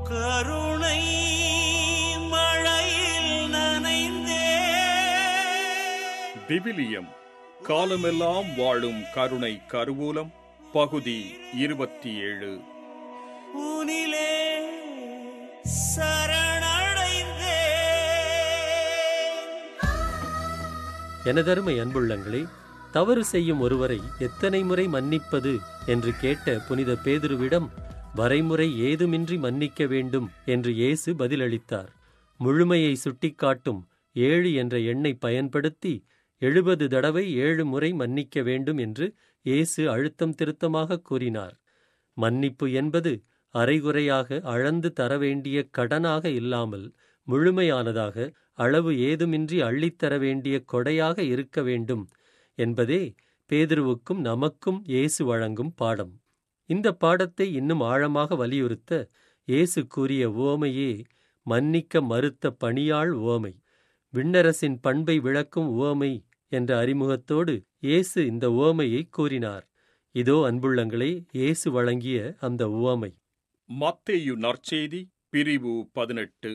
கருணை மழையில் நனைந்தே விவிலியம் காலமெல்லாம் வாழும் கருணை கருவூலம் பகுதி இருபத்தி ஏழு உனிலே சரணடைந்தே எனதருமை அன்புள்ளங்களே தவறு செய்யும் ஒருவரை எத்தனை முறை மன்னிப்பது என்று கேட்ட புனித பேதுருவிடம் வரைமுறை ஏதுமின்றி மன்னிக்க வேண்டும் என்று இயேசு பதிலளித்தார் முழுமையை சுட்டிக்காட்டும் ஏழு என்ற எண்ணை பயன்படுத்தி எழுபது தடவை ஏழு முறை மன்னிக்க வேண்டும் என்று இயேசு அழுத்தம் திருத்தமாக கூறினார் மன்னிப்பு என்பது அரைகுறையாக அளந்து தர வேண்டிய கடனாக இல்லாமல் முழுமையானதாக அளவு ஏதுமின்றி அள்ளித்தர வேண்டிய கொடையாக இருக்க வேண்டும் என்பதே பேதுருவுக்கும் நமக்கும் இயேசு வழங்கும் பாடம் இந்த பாடத்தை இன்னும் ஆழமாக வலியுறுத்த இயேசு கூறிய உவமையே மன்னிக்க மறுத்த பணியாள் உவமை விண்ணரசின் பண்பை விளக்கும் உவமை என்ற அறிமுகத்தோடு இயேசு இந்த உவமையை கூறினார் இதோ அன்புள்ளங்களே இயேசு வழங்கிய அந்த உவமை மத்தேயு நற்செய்தி பிரிவு பதினெட்டு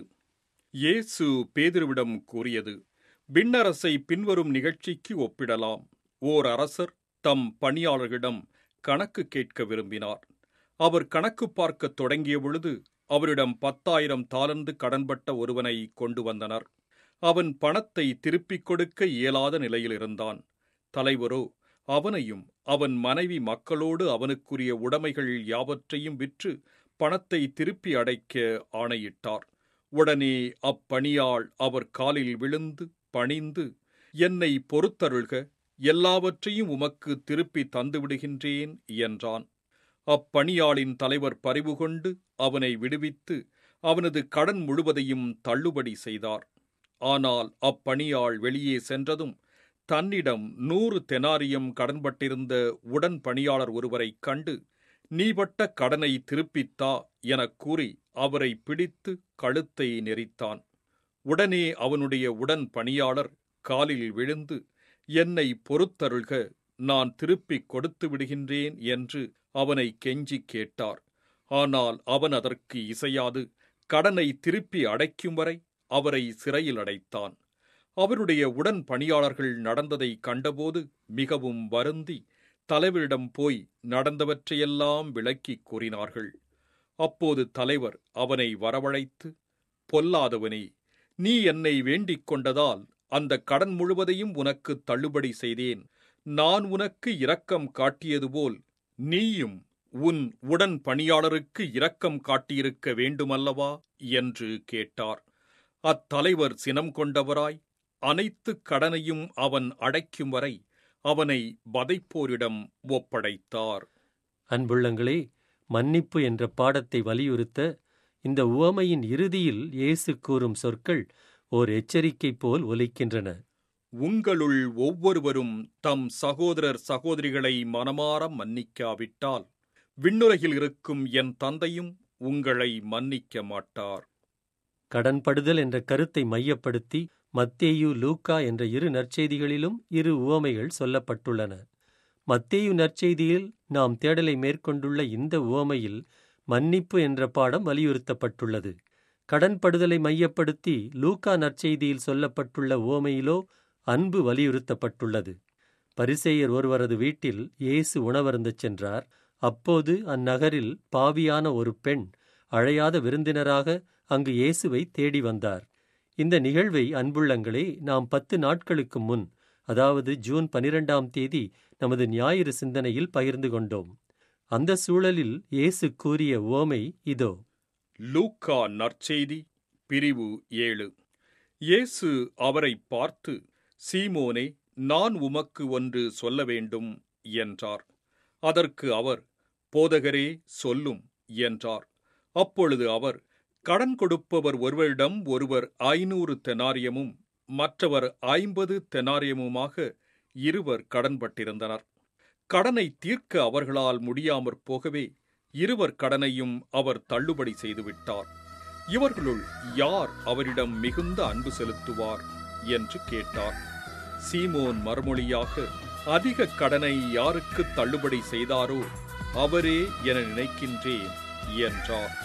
இயேசு பேதுருவிடம் கூறியது விண்ணரசை பின்வரும் நிகழ்ச்சிக்கு ஒப்பிடலாம் ஓர் அரசர் தம் பணியாளர்களிடம் கணக்கு கேட்க விரும்பினார் அவர் கணக்கு பார்க்கத் தொடங்கிய பொழுது அவரிடம் பத்தாயிரம் தாலந்து கடன்பட்ட ஒருவனை கொண்டு வந்தனர் அவன் பணத்தை திருப்பிக் கொடுக்க இயலாத நிலையில் இருந்தான் தலைவரோ அவனையும் அவன் மனைவி மக்களோடு அவனுக்குரிய உடைமைகள் யாவற்றையும் விற்று பணத்தை திருப்பி அடைக்க ஆணையிட்டார் உடனே அப்பணியாள் அவர் காலில் விழுந்து பணிந்து என்னை பொறுத்தருள்க எல்லாவற்றையும் உமக்கு திருப்பி தந்துவிடுகின்றேன் என்றான் அப்பணியாளின் தலைவர் பரிவு கொண்டு அவனை விடுவித்து அவனது கடன் முழுவதையும் தள்ளுபடி செய்தார் ஆனால் அப்பணியாள் வெளியே சென்றதும் தன்னிடம் நூறு தெனாரியம் கடன்பட்டிருந்த உடன் பணியாளர் ஒருவரைக் கண்டு நீ பட்ட கடனை திருப்பித்தா எனக் கூறி அவரை பிடித்து கழுத்தை நெரித்தான் உடனே அவனுடைய உடன் பணியாளர் காலில் விழுந்து என்னை பொறுத்தருள்க நான் திருப்பிக் கொடுத்து விடுகின்றேன் என்று அவனை கெஞ்சிக் கேட்டார் ஆனால் அவன் அதற்கு இசையாது கடனை திருப்பி அடைக்கும் வரை அவரை சிறையில் அடைத்தான் அவருடைய உடன் பணியாளர்கள் நடந்ததை கண்டபோது மிகவும் வருந்தி தலைவரிடம் போய் நடந்தவற்றையெல்லாம் விளக்கிக் கூறினார்கள் அப்போது தலைவர் அவனை வரவழைத்து பொல்லாதவனே நீ என்னை வேண்டிக் கொண்டதால் அந்த கடன் முழுவதையும் உனக்கு தள்ளுபடி செய்தேன் நான் உனக்கு இரக்கம் காட்டியது போல் நீயும் உன் உடன் பணியாளருக்கு இரக்கம் காட்டியிருக்க வேண்டுமல்லவா என்று கேட்டார் அத்தலைவர் சினம் கொண்டவராய் அனைத்து கடனையும் அவன் அடைக்கும் வரை அவனை வதைப்போரிடம் ஒப்படைத்தார் அன்புள்ளங்களே மன்னிப்பு என்ற பாடத்தை வலியுறுத்த இந்த உவமையின் இறுதியில் இயேசு கூறும் சொற்கள் ஓர் எச்சரிக்கை போல் ஒலிக்கின்றன உங்களுள் ஒவ்வொருவரும் தம் சகோதரர் சகோதரிகளை மனமார மன்னிக்காவிட்டால் விண்ணுலகில் இருக்கும் என் தந்தையும் உங்களை மன்னிக்க மாட்டார் கடன்படுதல் என்ற கருத்தை மையப்படுத்தி மத்தேயு லூக்கா என்ற இரு நற்செய்திகளிலும் இரு உவமைகள் சொல்லப்பட்டுள்ளன மத்தேயு நற்செய்தியில் நாம் தேடலை மேற்கொண்டுள்ள இந்த உவமையில் மன்னிப்பு என்ற பாடம் வலியுறுத்தப்பட்டுள்ளது கடன்படுதலை மையப்படுத்தி லூக்கா நற்செய்தியில் சொல்லப்பட்டுள்ள உவமையிலோ அன்பு வலியுறுத்தப்பட்டுள்ளது பரிசேயர் ஒருவரது வீட்டில் இயேசு உணவருந்தச் சென்றார் அப்போது அந்நகரில் பாவியான ஒரு பெண் அழையாத விருந்தினராக அங்கு இயேசுவை தேடி வந்தார் இந்த நிகழ்வை அன்புள்ளங்களே நாம் பத்து நாட்களுக்கு முன் அதாவது ஜூன் பனிரெண்டாம் தேதி நமது ஞாயிறு சிந்தனையில் பகிர்ந்து கொண்டோம் அந்த சூழலில் இயேசு கூறிய உவமை இதோ லூக்கா நற்செய்தி பிரிவு ஏழு இயேசு அவரை பார்த்து சீமோனே நான் உமக்கு ஒன்று சொல்ல வேண்டும் என்றார் அதற்கு அவர் போதகரே சொல்லும் என்றார் அப்பொழுது அவர் கடன் கொடுப்பவர் ஒருவரிடம் ஒருவர் ஐநூறு தெனாரியமும் மற்றவர் ஐம்பது தெனாரியமுமாக இருவர் கடன்பட்டிருந்தனர் கடனை தீர்க்க அவர்களால் முடியாமற் போகவே இருவர் கடனையும் அவர் தள்ளுபடி செய்துவிட்டார் இவர்களுள் யார் அவரிடம் மிகுந்த அன்பு செலுத்துவார் என்று கேட்டார் சீமோன் மறுமொழியாக அதிக கடனை யாருக்கு தள்ளுபடி செய்தாரோ அவரே என நினைக்கின்றேன் என்றார்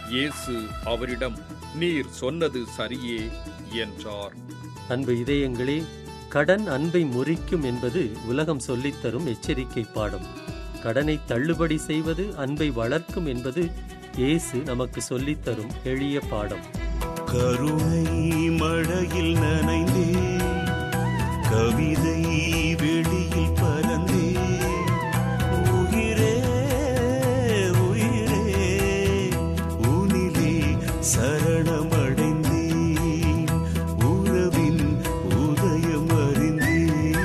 இயேசு அவரிடம் நீர் சொன்னது சரியே என்றார் அன்பு இதயங்களே கடன் அன்பை முறிக்கும் என்பது உலகம் சொல்லித்தரும் எச்சரிக்கை பாடம் கடனை தள்ளுபடி செய்வது அன்பை வளர்க்கும் என்பது இயேசு நமக்கு சொல்லித்தரும் எளிய பாடம் கருணை மழையில் நனைந்தே கவிதை வெளியில் பறந்தே உயிரே உயிரே உனிலே சரணமடைந்தே உறவின் உதயம் அறிந்தே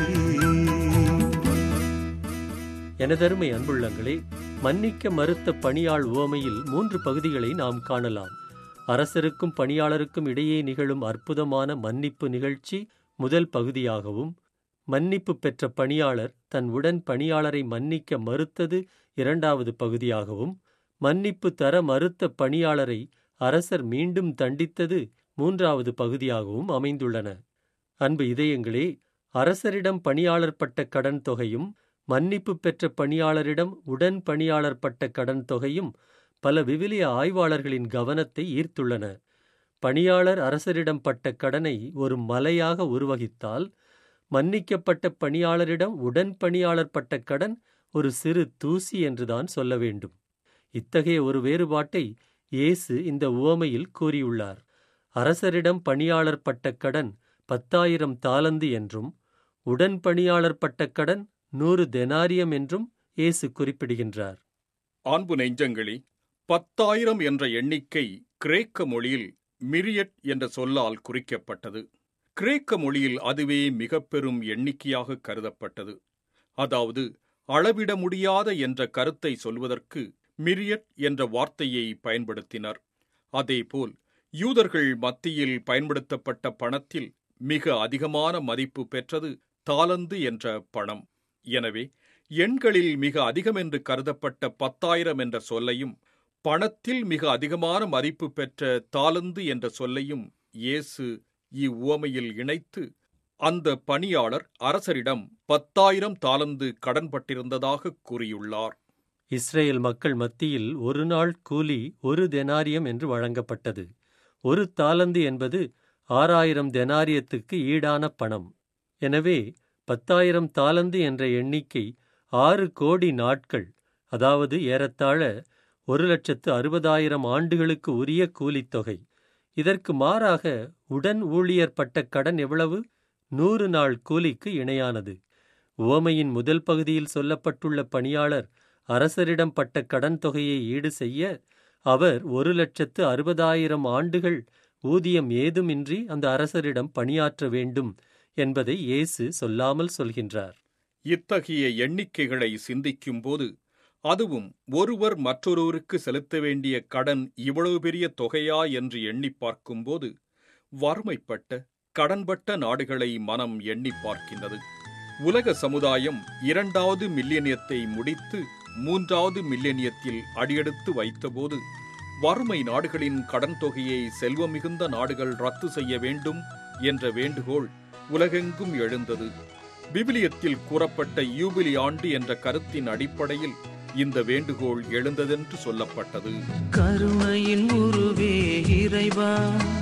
எனதருமை அன்புள்ளங்களே மன்னிக்க மறுத்த பணியாள் உவமையில் மூன்று பகுதிகளை நாம் காணலாம் அரசருக்கும் பணியாளருக்கும் இடையே நிகழும் அற்புதமான மன்னிப்பு நிகழ்ச்சி முதல் பகுதியாகவும் மன்னிப்பு பெற்ற பணியாளர் தன் உடன் பணியாளரை மன்னிக்க மறுத்தது இரண்டாவது பகுதியாகவும் மன்னிப்பு தர மறுத்த பணியாளரை அரசர் மீண்டும் தண்டித்தது மூன்றாவது பகுதியாகவும் அமைந்துள்ளன அன்பு இதயங்களே அரசரிடம் பணியாளர் பட்ட கடன் தொகையும் மன்னிப்பு பெற்ற பணியாளரிடம் உடன் பணியாளர் பட்ட கடன் தொகையும் பல விவிலிய ஆய்வாளர்களின் கவனத்தை ஈர்த்துள்ளன பணியாளர் அரசரிடம் பட்ட கடனை ஒரு மலையாக உருவகித்தால் மன்னிக்கப்பட்ட பணியாளரிடம் உடன் பணியாளர் பட்ட கடன் ஒரு சிறு தூசி என்றுதான் சொல்ல வேண்டும் இத்தகைய ஒரு வேறுபாட்டை இயேசு இந்த உவமையில் கூறியுள்ளார் அரசரிடம் பணியாளர் பட்ட கடன் பத்தாயிரம் தாலந்து என்றும் உடன் பணியாளர் பட்ட கடன் நூறு தெனாரியம் என்றும் இயேசு குறிப்பிடுகின்றார் அன்பு நெஞ்சங்களே பத்தாயிரம் என்ற எண்ணிக்கை கிரேக்க மொழியில் மிரியட் என்ற சொல்லால் குறிக்கப்பட்டது கிரேக்க மொழியில் அதுவே மிக பெரும் எண்ணிக்கையாக கருதப்பட்டது அதாவது அளவிட முடியாத என்ற கருத்தை சொல்வதற்கு மிரியட் என்ற வார்த்தையை பயன்படுத்தினர் அதேபோல் யூதர்கள் மத்தியில் பயன்படுத்தப்பட்ட பணத்தில் மிக அதிகமான மதிப்பு பெற்றது தாலந்து என்ற பணம் எனவே எண்களில் மிக அதிகம் என்று கருதப்பட்ட பத்தாயிரம் என்ற சொல்லையும் பணத்தில் மிக அதிகமான மதிப்பு பெற்ற தாலந்து என்ற சொல்லையும் இயேசு இவ்வுவமையில் இணைத்து அந்த பணியாளர் அரசரிடம் பத்தாயிரம் தாலந்து கடன்பட்டிருந்ததாக கூறியுள்ளார் இஸ்ரேல் மக்கள் மத்தியில் ஒரு நாள் கூலி ஒரு தெனாரியம் என்று வழங்கப்பட்டது ஒரு தாலந்து என்பது ஆறாயிரம் தெனாரியத்துக்கு ஈடான பணம் எனவே பத்தாயிரம் தாலந்து என்ற எண்ணிக்கை ஆறு கோடி நாட்கள் அதாவது ஏறத்தாழ ஒரு லட்சத்து அறுபதாயிரம் ஆண்டுகளுக்கு உரிய கூலித்தொகை இதற்கு மாறாக உடன் ஊழியர் பட்ட கடன் எவ்வளவு நூறு நாள் கூலிக்கு இணையானது உவமையின் முதல் பகுதியில் சொல்லப்பட்டுள்ள பணியாளர் அரசரிடம் பட்ட கடன் தொகையை ஈடு செய்ய அவர் ஒரு லட்சத்து அறுபதாயிரம் ஆண்டுகள் ஊதியம் ஏதுமின்றி அந்த அரசரிடம் பணியாற்ற வேண்டும் என்பதை இயேசு சொல்லாமல் சொல்கின்றார் இத்தகைய எண்ணிக்கைகளை சிந்திக்கும்போது அதுவும் ஒருவர் மற்றொருவருக்கு செலுத்த வேண்டிய கடன் இவ்வளவு பெரிய தொகையா என்று எண்ணி பார்க்கும்போது வறுமைப்பட்ட கடன்பட்ட நாடுகளை மனம் எண்ணி பார்க்கின்றது உலக சமுதாயம் இரண்டாவது மில்லியனியத்தை முடித்து மூன்றாவது மில்லியனியத்தில் அடியெடுத்து வைத்தபோது வறுமை நாடுகளின் கடன் தொகையை செல்வம் மிகுந்த நாடுகள் ரத்து செய்ய வேண்டும் என்ற வேண்டுகோள் உலகெங்கும் எழுந்தது விவிலியத்தில் கூறப்பட்ட யூபிலி ஆண்டு என்ற கருத்தின் அடிப்படையில் இந்த வேண்டுகோள் எழுந்ததென்று சொல்லப்பட்டது கருணையின் உருவே இறைவா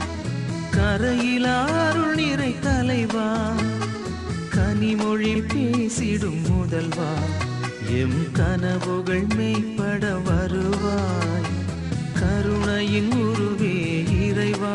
கரையிலாருள் நிறை தலைவா கனிமொழி பேசிடும் முதல்வா எம் கனவுகள் மெய்ப்பட வருவாய் கருணையின் உருவே இறைவா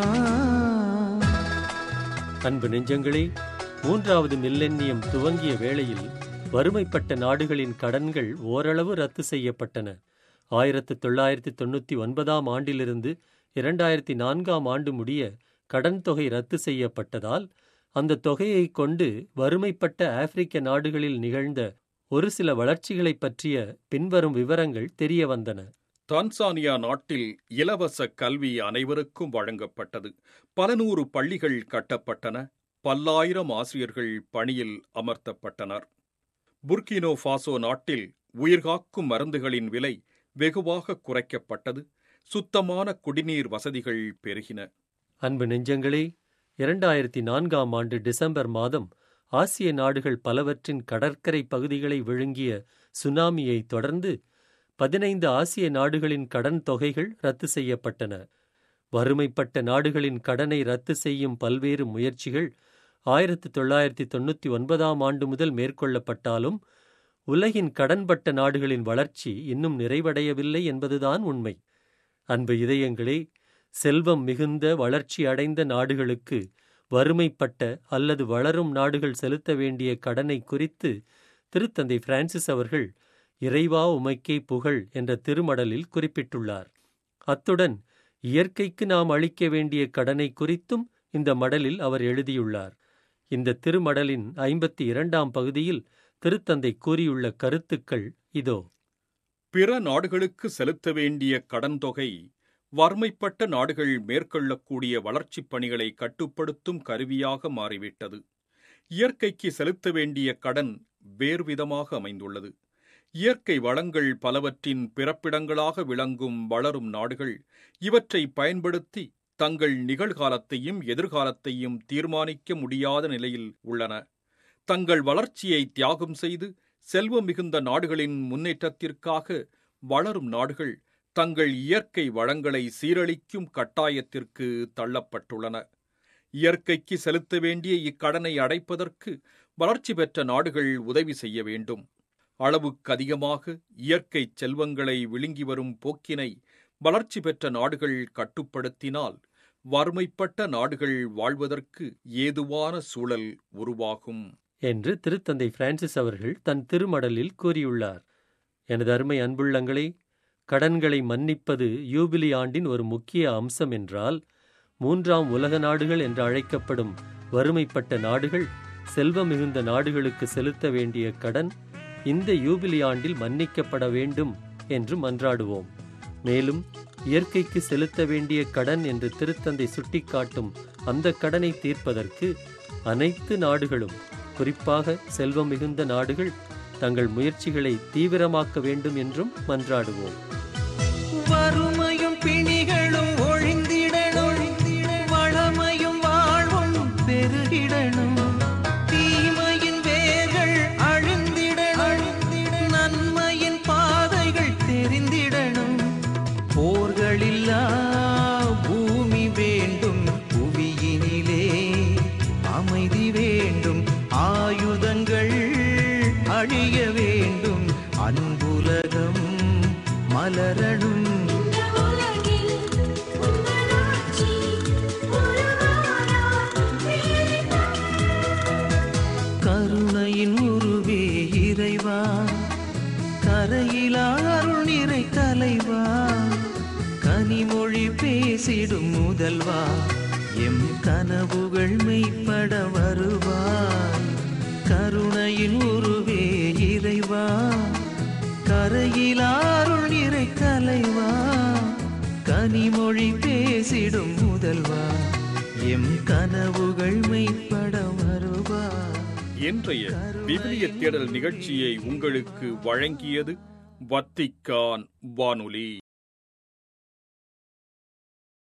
அன்பு நெஞ்சங்களே மூன்றாவது மில்லென்னியம் துவங்கிய வேளையில் வறுமைப்பட்ட நாடுகளின் கடன்கள் ஓரளவு ரத்து செய்யப்பட்டன ஆயிரத்து தொள்ளாயிரத்தி தொண்ணூற்றி ஒன்பதாம் ஆண்டிலிருந்து இரண்டாயிரத்தி நான்காம் ஆண்டு முடிய கடன் தொகை ரத்து செய்யப்பட்டதால் அந்த தொகையை கொண்டு வறுமைப்பட்ட ஆப்பிரிக்க நாடுகளில் நிகழ்ந்த ஒரு சில வளர்ச்சிகளைப் பற்றிய பின்வரும் விவரங்கள் தெரிய வந்தன தான்சானியா நாட்டில் இலவச கல்வி அனைவருக்கும் வழங்கப்பட்டது பல நூறு பள்ளிகள் கட்டப்பட்டன பல்லாயிரம் ஆசிரியர்கள் பணியில் அமர்த்தப்பட்டனர் புர்கினோ ஃபாசோ நாட்டில் உயிர்காக்கும் மருந்துகளின் விலை வெகுவாக குறைக்கப்பட்டது சுத்தமான குடிநீர் வசதிகள் பெருகின அன்பு நெஞ்சங்களே இரண்டாயிரத்தி நான்காம் ஆண்டு டிசம்பர் மாதம் ஆசிய நாடுகள் பலவற்றின் கடற்கரை பகுதிகளை விழுங்கிய சுனாமியை தொடர்ந்து பதினைந்து ஆசிய நாடுகளின் கடன் தொகைகள் ரத்து செய்யப்பட்டன வறுமைப்பட்ட நாடுகளின் கடனை ரத்து செய்யும் பல்வேறு முயற்சிகள் ஆயிரத்து தொள்ளாயிரத்தி தொண்ணூற்றி ஒன்பதாம் ஆண்டு முதல் மேற்கொள்ளப்பட்டாலும் உலகின் கடன்பட்ட நாடுகளின் வளர்ச்சி இன்னும் நிறைவடையவில்லை என்பதுதான் உண்மை அன்பு இதயங்களே செல்வம் மிகுந்த வளர்ச்சி அடைந்த நாடுகளுக்கு வறுமைப்பட்ட அல்லது வளரும் நாடுகள் செலுத்த வேண்டிய கடனை குறித்து திருத்தந்தை பிரான்சிஸ் அவர்கள் இறைவா உமைக்கே புகழ் என்ற திருமடலில் குறிப்பிட்டுள்ளார் அத்துடன் இயற்கைக்கு நாம் அளிக்க வேண்டிய கடனை குறித்தும் இந்த மடலில் அவர் எழுதியுள்ளார் இந்த திருமடலின் ஐம்பத்தி இரண்டாம் பகுதியில் திருத்தந்தை கூறியுள்ள கருத்துக்கள் இதோ பிற நாடுகளுக்கு செலுத்த வேண்டிய கடன் தொகை வறுமைப்பட்ட நாடுகள் மேற்கொள்ளக்கூடிய வளர்ச்சிப் பணிகளை கட்டுப்படுத்தும் கருவியாக மாறிவிட்டது இயற்கைக்கு செலுத்த வேண்டிய கடன் வேறுவிதமாக அமைந்துள்ளது இயற்கை வளங்கள் பலவற்றின் பிறப்பிடங்களாக விளங்கும் வளரும் நாடுகள் இவற்றை பயன்படுத்தி தங்கள் நிகழ்காலத்தையும் எதிர்காலத்தையும் தீர்மானிக்க முடியாத நிலையில் உள்ளன தங்கள் வளர்ச்சியை தியாகம் செய்து செல்வம் மிகுந்த நாடுகளின் முன்னேற்றத்திற்காக வளரும் நாடுகள் தங்கள் இயற்கை வளங்களை சீரழிக்கும் கட்டாயத்திற்கு தள்ளப்பட்டுள்ளன இயற்கைக்கு செலுத்த வேண்டிய இக்கடனை அடைப்பதற்கு வளர்ச்சி பெற்ற நாடுகள் உதவி செய்ய வேண்டும் அளவுக்கு அதிகமாக இயற்கை செல்வங்களை விழுங்கி வரும் போக்கினை வளர்ச்சி பெற்ற நாடுகள் கட்டுப்படுத்தினால் வறுமைப்பட்ட நாடுகள் வாழ்வதற்கு ஏதுவான சூழல் உருவாகும் என்று திருத்தந்தை பிரான்சிஸ் அவர்கள் தன் திருமடலில் கூறியுள்ளார் எனது அருமை அன்புள்ளங்களே கடன்களை மன்னிப்பது யூபிலி ஆண்டின் ஒரு முக்கிய அம்சம் என்றால் மூன்றாம் உலக நாடுகள் என்று அழைக்கப்படும் வறுமைப்பட்ட நாடுகள் செல்வம் மிகுந்த நாடுகளுக்கு செலுத்த வேண்டிய கடன் இந்த யூபிலி ஆண்டில் மன்னிக்கப்பட வேண்டும் என்று மன்றாடுவோம் மேலும் இயற்கைக்கு செலுத்த வேண்டிய கடன் என்று திருத்தந்தை சுட்டிக்காட்டும் அந்த கடனை தீர்ப்பதற்கு அனைத்து நாடுகளும் குறிப்பாக செல்வம் மிகுந்த நாடுகள் தங்கள் முயற்சிகளை தீவிரமாக்க வேண்டும் என்றும் மன்றாடுவோம் வறுமையும் பிணிகளும் ஒழிந்திடணும் வளமையும் வாழ்வும் பெருகிடணும் தீமையின் வேர்கள் அழிந்திடணும் நன்மையின் பாதைகள் தெரிந்திடணும் போர்களில்லா பூமி வேண்டும் புவியினிலே அமைதி வேண்டும் ஆயுதங்கள் அழிய வேண்டும் அன்புலகம் மலரணும் இந்த உலகில் உங்கள் ஆட்சி உருவானால் வேறிடம் கருணையின் உருவே இறைவா கரையிலா அருள் நிறை தலைவா கனிமொழி பேசிடும் முதல்வா எம் கனவுகள் மெய்ப்பட வருவாய் கருணையின் உருவே இறைவா கரையிலா அருள் நிறை தலைவா கனிமொழி பேசிடும் முதல்வா எம் கனவுகள் மெய்ப்பட வருவாய் இன்றைய விவிலிய தேடல் நிகழ்ச்சியை உங்களுக்கு வழங்கியது வத்திக்கான் வானொலி